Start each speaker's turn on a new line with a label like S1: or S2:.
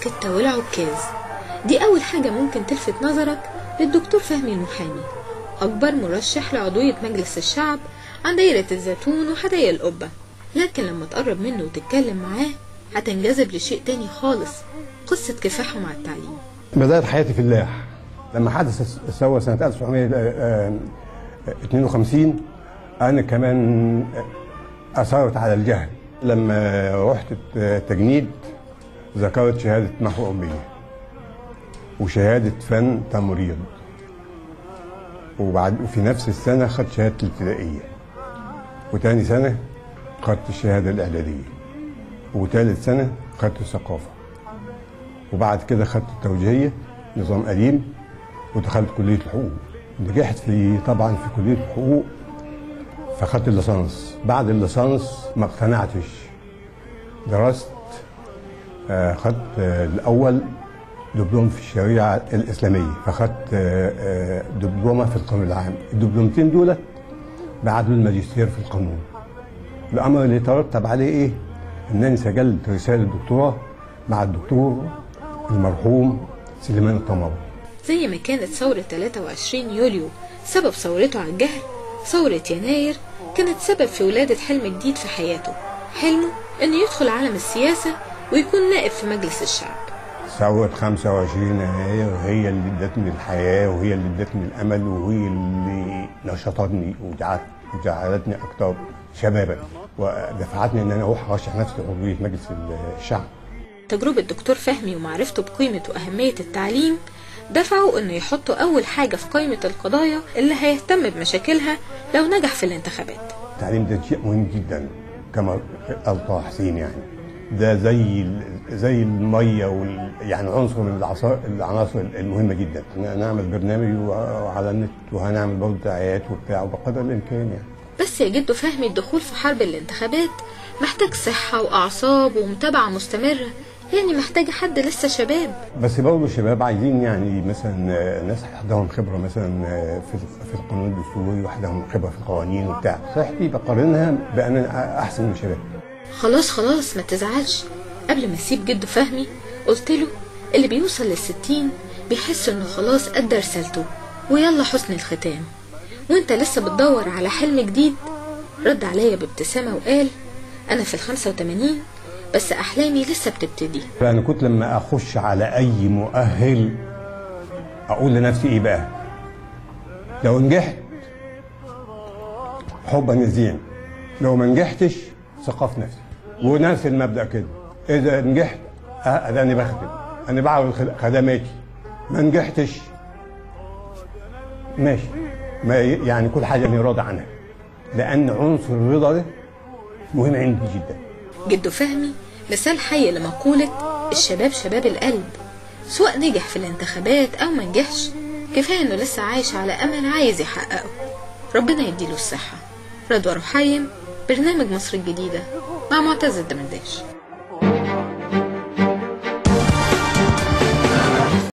S1: الروشتة والعكاز دي أول حاجة ممكن تلفت نظرك للدكتور فهمي المحامي أكبر مرشح لعضوية مجلس الشعب عن دايرة الزيتون وحدايا القبة لكن لما تقرب منه وتتكلم معاه هتنجذب لشيء تاني خالص قصة كفاحه مع التعليم
S2: بدأت حياتي في اللاح لما حدث الثورة سنة 1952 أنا كمان أثرت على الجهل لما رحت التجنيد ذكرت شهادة محو أمية وشهادة فن تمريض وبعد وفي نفس السنة خدت شهادة الابتدائية وتاني سنة خدت الشهادة الإعدادية وتالت سنة خدت الثقافة وبعد كده خدت التوجيهية نظام قديم ودخلت كلية الحقوق نجحت في طبعا في كلية الحقوق فخدت الليسانس بعد الليسانس ما اقتنعتش درست آه، خدت آه، الأول دبلوم في الشريعة الإسلامية فخدت آه، آه، دبلومة في القانون العام الدبلومتين دول بعدوا الماجستير في القانون الأمر اللي ترتب عليه إيه؟ إنني سجلت رسالة دكتوراه مع الدكتور المرحوم سليمان الطماوي
S1: زي ما كانت ثورة 23 يوليو سبب ثورته على الجهل ثورة يناير كانت سبب في ولادة حلم جديد في حياته حلمه انه يدخل عالم السياسة ويكون نائب في مجلس الشعب
S2: ثورة 25 يناير هي اللي ادتني الحياة وهي اللي ادتني الأمل وهي اللي نشطتني وجعلت وجعلتني أكثر شبابا ودفعتني إن أنا أروح أرشح نفسي لعضوية مجلس الشعب
S1: تجربة دكتور فهمي ومعرفته بقيمة وأهمية التعليم دفعوا انه يحطوا اول حاجة في قائمة القضايا اللي هيهتم بمشاكلها لو نجح في الانتخابات
S2: التعليم ده شيء مهم جدا كما قال طه حسين يعني ده زي ال- زي الميه وال يعني عنصر من العصا- العناصر المهمه جدا هنعمل برنامج وعلى النت وهنعمل برضه دعايات وبتاع وبقدر الامكان يعني
S1: بس يا جدو فهمي الدخول في حرب الانتخابات محتاج صحة وأعصاب ومتابعة مستمرة يعني محتاج حد لسه شباب
S2: بس برضه الشباب عايزين يعني مثلا آه، ناس عندهم خبره مثلا آه، في في القانون الدستوري وعندهم خبره في القوانين وبتاع صحتي بقارنها بان أنا احسن من الشباب
S1: خلاص خلاص ما تزعلش قبل ما اسيب جدو فهمي قلت له اللي بيوصل للستين بيحس انه خلاص ادى رسالته ويلا حسن الختام وانت لسه بتدور على حلم جديد رد عليا بابتسامة وقال انا في الخمسة وتمانين بس احلامي لسه بتبتدي
S2: فانا كنت لما اخش على اي مؤهل اقول لنفسي ايه بقى لو نجحت حبا يزين لو ما نجحتش ثقة في نفسي ونفس المبدا كده اذا نجحت اه ده انا بخدم انا بعمل خد- خدماتي ما نجحتش ماشي ما ي- يعني كل حاجه انا راضي عنها لان عنصر الرضا ده مهم عندي جدا
S1: جدو فهمي مثال حي لمقولة الشباب شباب القلب سواء نجح في الانتخابات أو ما نجحش كفاية إنه لسه عايش على أمل عايز يحققه ربنا يديله الصحة رضوى رحيم برنامج مصر الجديدة مع معتز الدمرداش